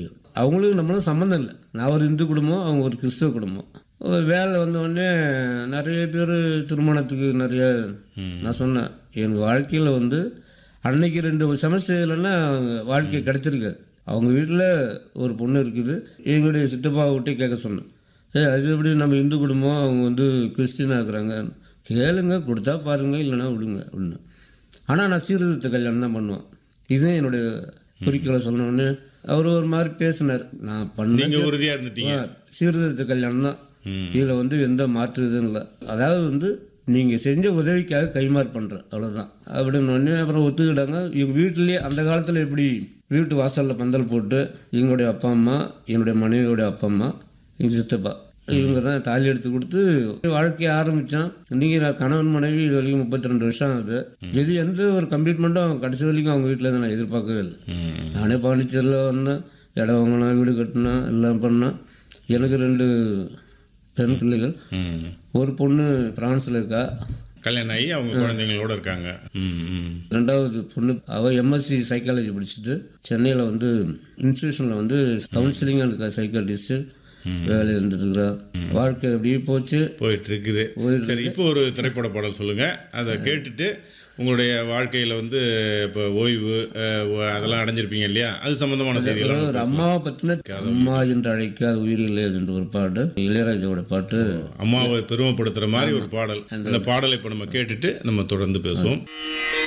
அவங்களுக்கு நம்மளும் சம்மந்தம் இல்லை நான் ஒரு இந்து குடும்பம் அவங்க ஒரு கிறிஸ்துவ குடும்பம் ஒரு வேலை வந்த உடனே நிறைய பேர் திருமணத்துக்கு நிறைய நான் சொன்னேன் எனக்கு வாழ்க்கையில் வந்து அன்னைக்கு ரெண்டு செமஸ்டர் இல்லைன்னா வாழ்க்கை கிடைச்சிருக்காது அவங்க வீட்டில் ஒரு பொண்ணு இருக்குது எங்களுடைய சித்தப்பாவை விட்டு கேட்க சொன்னேன் ஏ அது எப்படி நம்ம இந்து குடும்பம் அவங்க வந்து கிறிஸ்டினாக இருக்கிறாங்க கேளுங்க கொடுத்தா பாருங்க இல்லைன்னா விடுங்க அப்படின்னு ஆனால் நான் சீர்திருத்த கல்யாணம் தான் பண்ணுவேன் இதுதான் என்னுடைய குறிக்கோளை சொன்னோடனே அவர் ஒரு மாதிரி பேசினார் நான் பண்ண நீங்க உறுதியா இருந்துட்டீங்க சீர்திருத்த கல்யாணம் தான் இதில் வந்து எந்த மாற்று இதுவும் இல்லை அதாவது வந்து நீங்கள் செஞ்ச உதவிக்காக கைமாறு பண்ணுறேன் அவ்வளோதான் அப்படின்னு உடனே அப்புறம் ஒத்துக்கிட்டாங்க இவங்க வீட்டிலேயே அந்த காலத்தில் எப்படி வீட்டு வாசலில் பந்தல் போட்டு எங்களுடைய அப்பா அம்மா என்னுடைய மனைவியோடைய அப்பா அம்மா எங்கள் சித்தப்பா இவங்க தான் தாலி எடுத்து கொடுத்து வாழ்க்கையை ஆரம்பித்தான் நீங்கள் கணவன் மனைவி இது வரைக்கும் முப்பத்தி ரெண்டு வருஷம் ஆகுது இது எந்த ஒரு கம்ப்ளீட்மெண்ட்டும் கடைசி வரைக்கும் அவங்க வீட்டில் தான் நான் எதிர்பார்க்கவே இல்லை நானே பாண்டிச்சேரியில் வந்தேன் இடம் வாங்கினேன் வீடு கட்டினேன் எல்லாம் பண்ணேன் எனக்கு ரெண்டு பெண் பிள்ளைகள் ம். ஒரு பொண்ணு பிரான்ஸில் இருக்கா கல்யாணம் ஆகி அவங்க குழந்தைங்களோட இருக்காங்க ம், ம். ரெண்டாவது பொண்ணு அவள் எம்எஸ்சி சைக்காலஜி படிச்சுட்டு சென்னையில் வந்து இன்ஸ்டியூஷனில் வந்து கவுன்சிலிங் அண்ட் சைக்காலஜிஸ்ட் வேலையில் இருந்துட்டுருக்குறா வாழ்க்கை அப்படியே போச்சு போயிட்டு இருக்குது சரி இப்போ ஒரு திரைப்பட பாடல் சொல்லுங்க அதை கேட்டுட்டு உங்களுடைய வாழ்க்கையில வந்து இப்போ ஓய்வு அஹ், ஒ- அதெல்லாம் அடைஞ்சிருப்பீங்க இல்லையா அது சம்பந்தமான செய்திகள் ஒரு அம்மாவை பற்றின அம்மா என்று அழைக்காத உயிரில்லை என்ற ஒரு பாட்டு இளையராஜாவோட பாட்டு அம்மாவை பெருமைப்படுத்துற மாதிரி ஒரு பாடல் அந்த பாடலை இப்போ நம்ம கேட்டுட்டு நம்ம தொடர்ந்து பேசுவோம்